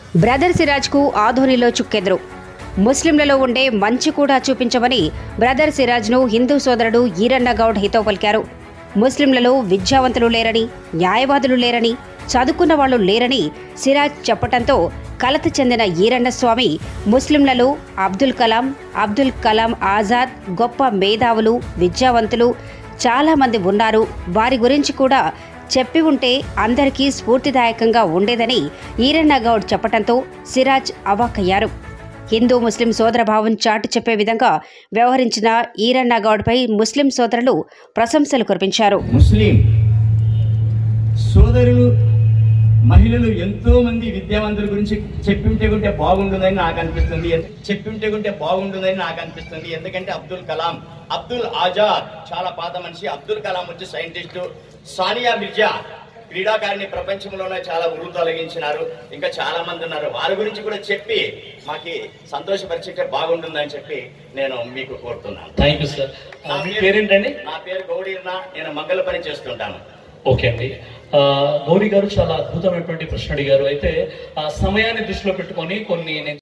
brother సిరాజ్కు ఆధోనిలో చుక్కెదురు ముస్లింలలో ఉండే మంచి కూడా చూపించమని బ్రదర్ సిరాజ్ను హిందూ సోదరుడు ఈరన్న గౌడ్ హితో పలికారు ముస్లింలలో విద్యావంతులు లేరని న్యాయవాదులు లేరని చదువుకున్న వాళ్ళు లేరని సిరాజ్ చెప్పటంతో కలత చెందిన ఈరన్న స్వామి ముస్లింలలో అబ్దుల్ కలాం అబ్దుల్ కలాం ఆజాద్ గొప్ప మేధావులు విద్యావంతులు చాలామంది ఉన్నారు వారి గురించి కూడా చెప్పి ఉంటే అందరికీ స్ఫూర్తిదాయకంగా ఉండేదని ఈరన్న గౌడ్ చెప్పటంతో సిరాజ్ అవాక్కయ్యారు హిందూ ముస్లిం సోదరభావం చాటి చెప్పే విధంగా వ్యవహరించిన ఈరన్న గౌడ్పై ముస్లిం సోదరులు ప్రశంసలు కురిపించారు ముస్లిం సోదరులు మహిళలు ఎంతో మంది విద్యావంతుల గురించి చెప్పింటే ఉంటే బాగుంటుందని నాకు అనిపిస్తుంది ఎందు- చెప్పింటే ఉంటే బాగుంటుందని నాకు అనిపిస్తుంది ఎందుకంటే అబ్దుల్ కలాం అబ్దుల్ ఆజాద్ చాలా పాత మనిషి అబ్దుల్ కలాం వచ్చి సైంటిస్టు సానియా మిర్జా క్రీడాకారిణి ప్రపంచంలోనే చాలా ఉరువు తొలగించినారు ఇంకా చాలా మంది ఉన్నారు వారి గురించి కూడా చెప్పి మాకి సంతోషపరిచితే బాగుంటుందని చెప్పి నేను మీకు కోరుతున్నాను థ్యాంక్ యూ సార్ ఆ, మీ పేరేంటండి నా పేరు గౌడీర్న నేను మంగళ పని చేస్తుంటాను ఓకే అండి ఆ, గౌరీ గారు చాలా అద్భుతమైనటువంటి ప్రశ్న అడిగారు అయితే ఆ సమయాన్ని దృష్టిలో పెట్టుకొని కొన్ని నేను